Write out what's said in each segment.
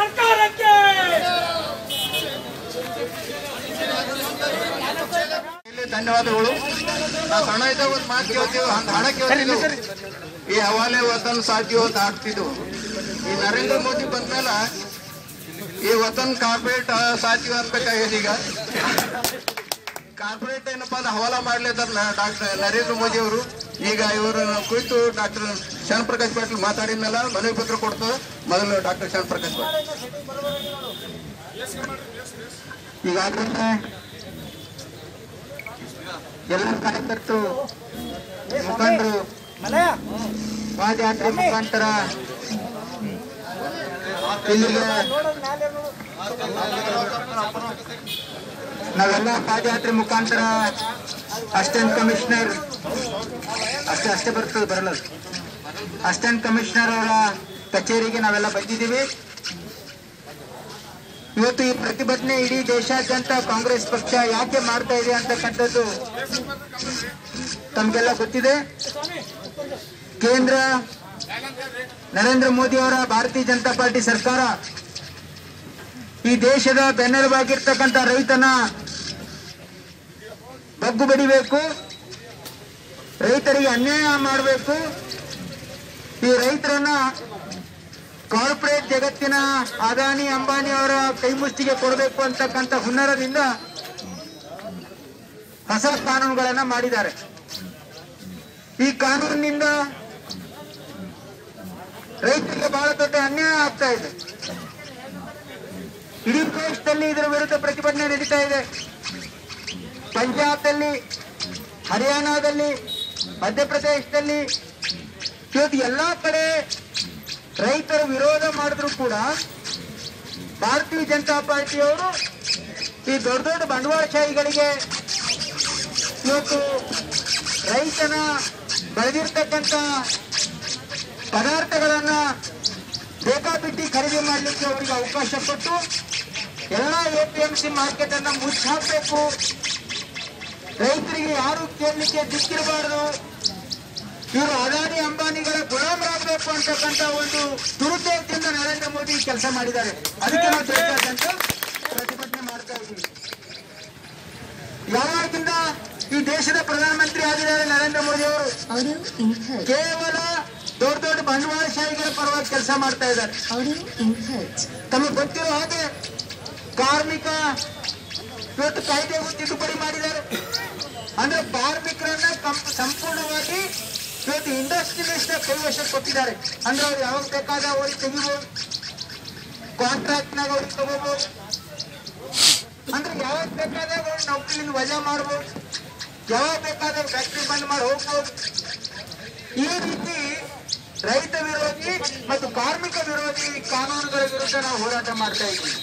ಸರ್ಕಾರಕ್ಕೆ ಇಲ್ಲಿ ಧನ್ಯವಾದಗಳು ನಾವು ಸಣ್ಣ ಇದ್ದಾಗ ಒಂದು ಮಾತು ಕೇಳ್ತೀವಿ ಹಂಗ ಹಾಡ ಕೇಳ್ತಿದ್ವು ಈ ಹವಾಲೆ ವತನ್ ಸಾಧ್ಯ ಅಂತ ಹಾಡ್ತಿದ್ವು ಈ ನರೇಂದ್ರ ಮೋದಿ ಬಂದ್ಮೇಲೆ ಈ ವತನ್ ಕಾರ್ಪೊರೇಟ್ ಸಾಧ್ಯ ಅನ್ಬೇಕಾಗಿದೆ ಈಗ ಕಾರ್ಪೊರೇಟ್ ಏನಪ್ಪಾ ಅಂದ್ರೆ ಹವಾಲ ಮಾಡ್ಲಿದ್ದಾರ ಡಾಕ್ಟರ್ ನರೇಂದ್ರ ಮೋದಿ ಅವರು ಈಗ ಇವರು ಕುರಿತು ಡಾಕ್ಟರ್ ಶರಣ್ ಪ್ರಕಾಶ್ ಪಾಟೀಲ್ ಮಾತಾಡಿದ್ಮೇಲೆ ಮನವಿ ಪತ್ರ ಕೊಡ್ತದೆ ಮೊದಲು ಡಾಕ್ಟರ್ ಶರಣ್ ಪ್ರಕಾಶ್ ಪಾಟೀಲ್ ಈಗಾಗಲೇ ಎಲ್ಲ ಕಾರ್ಯಕರ್ತರು ಮುಖಂಡರು ಪಾದಯಾತ್ರೆ ಮುಖಾಂತರ ಇಲ್ಲಿಗೆ ನಾವೆಲ್ಲ ಪಾದಯಾತ್ರೆ ಮುಖಾಂತರ ಅಸಿಸ್ಟೆಂಟ್ ಕಮಿಷನರ್ ಅಷ್ಟೇ ಅಷ್ಟೇ ಬರ್ತದೆ ಬರಲ್ಲ ಅಸಿಸ್ಟೆಂಟ್ ಕಮಿಷನರ್ ಅವರ ಕಚೇರಿಗೆ ನಾವೆಲ್ಲ ಬಂದಿದ್ದೀವಿ ಇವತ್ತು ಈ ಪ್ರತಿಭಟನೆ ಇಡೀ ದೇಶಾದ್ಯಂತ ಕಾಂಗ್ರೆಸ್ ಪಕ್ಷ ಯಾಕೆ ಮಾಡ್ತಾ ಇದೆ ಅಂತಕ್ಕಂಥದ್ದು ತಮಗೆಲ್ಲ ಗೊತ್ತಿದೆ ಕೇಂದ್ರ ನರೇಂದ್ರ ಮೋದಿ ಅವರ ಭಾರತೀಯ ಜನತಾ ಪಾರ್ಟಿ ಸರ್ಕಾರ ಈ ದೇಶದ ಬೆನ್ನೆಲುಬಾಗಿರ್ತಕ್ಕಂಥ ರೈತನ ಬಗ್ಗು ಬಡಿಬೇಕು ರೈತರಿಗೆ ಅನ್ಯಾಯ ಮಾಡಬೇಕು ಈ ರೈತರನ್ನ ಕಾರ್ಪೊರೇಟ್ ಜಗತ್ತಿನ ಅದಾನಿ ಅಂಬಾನಿ ಅವರ ಕೈಮುಷ್ಟಿಗೆ ಕೊಡಬೇಕು ಅಂತಕ್ಕಂಥ ಹುನ್ನರದಿಂದ ಹೊಸ ಕಾನೂನುಗಳನ್ನ ಮಾಡಿದ್ದಾರೆ ಈ ಕಾನೂನಿನಿಂದ ರೈತರಿಗೆ ಬಹಳ ದೊಡ್ಡ ಅನ್ಯಾಯ ಆಗ್ತಾ ಇದೆ ಇಡೀ ದೇಶದಲ್ಲಿ ಇದರ ವಿರುದ್ಧ ಪ್ರತಿಭಟನೆ ನಡೀತಾ ಇದೆ ಪಂಜಾಬ್ದಲ್ಲಿ ಹರಿಯಾಣದಲ್ಲಿ ಮಧ್ಯಪ್ರದೇಶದಲ್ಲಿ ಇವತ್ತು ಎಲ್ಲಾ ಕಡೆ ರೈತರು ವಿರೋಧ ಮಾಡಿದ್ರು ಕೂಡ ಭಾರತೀಯ ಜನತಾ ಪಾರ್ಟಿಯವರು ಈ ದೊಡ್ಡ ದೊಡ್ಡ ಬಂಡವಾಳಶಾಹಿಗಳಿಗೆ ಇವತ್ತು ರೈತನ ಬೆಳೆದಿರ್ತಕ್ಕಂಥ ಪದಾರ್ಥಗಳನ್ನ ಬೇಕಾಬಿಟ್ಟಿ ಖರೀದಿ ಮಾಡಲಿಕ್ಕೆ ಅವರಿಗೆ ಅವಕಾಶ ಕೊಟ್ಟು ಎಲ್ಲ A P M C market ಅನ್ನ ಮುಚ್ಚಾಕಬೇಕು ರೈತರಿಗೆ ಯಾರು ಕೇಳಲಿಕ್ಕೆ ದಿಕ್ಕಿರಬಾರದು ಇವರು ಅದಾನಿ ಅಂಬಾನಿಗಳ ಗುಲಾಮರಾಗಬೇಕು ಅಂತಕ್ಕಂಥ ಒಂದು ದುರುದ್ದೇಶದಿಂದ ನರೇಂದ್ರ ಮೋದಿ ಕೆಲಸ ಮಾಡಿದ್ದಾರೆ ಅದಕ್ಕೆ ನಾವು ದೇಶಾದ್ಯಂತ ಪ್ರತಿಭಟನೆ ಮಾಡ್ತಾ ಇದ್ದೀವಿ ಯಾವಾಗಿಂದ ಈ ದೇಶದ ಪ್ರಧಾನಮಂತ್ರಿ ಆಗಿದ್ದಾರೆ ನರೇಂದ್ರ ಮೋದಿ ಅವರು Audio input. ಕೇವಲ ದೊಡ್ಡ ದೊಡ್ಡ ಬಂಡವಾಳಶಾಹಿಗಳ ಪರವಾಗಿ ಕೆಲಸ ಮಾಡ್ತಾ ಇದ್ದಾರೆ Audio input. ತಮಗೆ ಗೊತ್ತಿರೋ ಹಾಗೆ ಕಾರ್ಮಿಕ ಇವತ್ತು ಕಾಯ್ದೆಗೂ ತಿದ್ದುಪಡಿ ಮಾಡಿದ್ದಾರೆ ಅಂದ್ರೆ ಕಾರ್ಮಿಕರನ್ನ ಕಂ- ಸಂಪೂರ್ಣವಾಗಿ ಇವತ್ತು ಇಂಡಸ್ಟ್ರಿಯಲಿಸ್ಟ್ ಕೈವಶ ಕೊಟ್ಟಿದ್ದಾರೆ ಅಂದ್ರೆ ಅವ್ರು ಯಾವಾಗ ಬೇಕಾದ ಅವ್ರಿಗೆ ತೆಗಿಬೋದು ಕಾಂಟ್ರಾಕ್ಟ್ನಾಗ ಅವ್ರಿಗೆ ತಗೋಬಹುದು ಅಂದ್ರೆ ಯಾವಾಗ ಬೇಕಾದಾಗ ಅವ್ರು ನೌಕರಿಯಿಂದ ವಜಾ ಮಾಡ್ಬೋದು ಯಾವಾಗ ಬೇಕಾದಾಗ ಫ್ಯಾಕ್ಟ್ರಿ ಬಂದ್ ಮಾಡಿ ಹೋಗ್ಬೋದು ಈ ರೀತಿ ರೈತ ವಿರೋಧಿ ಮತ್ತು ಕಾರ್ಮಿಕ ವಿರೋಧಿ ಕಾನೂನುಗಳ ವಿರುದ್ಧ ನಾವು ಹೋರಾಟ ಮಾಡ್ತಾ ಇದ್ದೀವಿ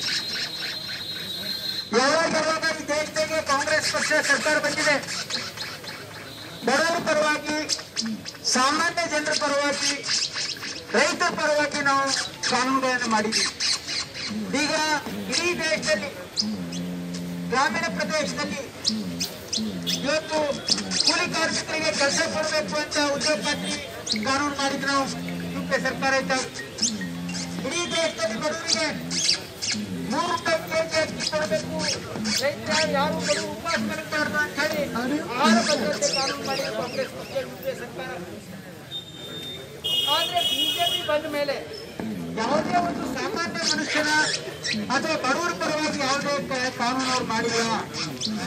ಯಾವಾಗ ಯಾವಾಗ ಈ ದೇಶದಾಗೆ ಕಾಂಗ್ರೆಸ್ ಪಕ್ಷ ಸರ್ಕಾರ ಬಂದಿದೆ ಬಡವರ ಪರವಾಗಿ ಸಾಮಾನ್ಯ ಜನರ ಪರವಾಗಿ ರೈತರ ಪರವಾಗಿ ನಾವು ಕಾನೂನುಗಳನ್ನು ಮಾಡಿದ್ದೀವಿ ಈಗ ಇಡೀ ದೇಶದಲ್ಲಿ ಗ್ರಾಮೀಣ ಪ್ರದೇಶದಲ್ಲಿ ಇವತ್ತು ಕೂಲಿ ಕಾರ್ಮಿಕರಿಗೆ ಕೆಲಸ ಕೊಡಬೇಕು ಅಂತ ಉದ್ಯೋಗ ಖಾತ್ರಿ ಕಾನೂನು ಮಾಡಿದ್ರು ನಾವು ಯುಪಿ ಸರ್ಕಾರ ಇದ್ದಾಗ ಇಡೀ ದೇಶದಲ್ಲಿ ಬಡವರಿಗೆ ಮೂರು ರೂಪಾಯಿ ಕೆಜಿ ಅಕ್ಕಿ ಕೊಡಬೇಕು ರೈತ ಯಾರು ಬಡವರು ಉಪವಾಸ ಮಲಗಬಾರ್ದು ಅಂತ ಹೇಳಿ ಆಹಾರ ಭದ್ರತೆ ಕಾನೂನು ಮಾಡಿದ್ರು ಕಾಂಗ್ರೆಸ್ ಪಕ್ಷ ಯುಪಿ ಸರ್ಕಾರ ಆದ್ರೆ ಬಿಜೆಪಿ ಬಂದ ಮೇಲೆ ಯಾವುದೇ ಒಂದು ಸಾಮಾನ್ಯ ಮನುಷ್ಯನ ಅಥವಾ ಬಡವರ ಪರವಾಗಿ ಯಾವುದೇ ಕ- ಕಾನೂನು ಅವ್ರು ಮಾಡಿಲ್ಲ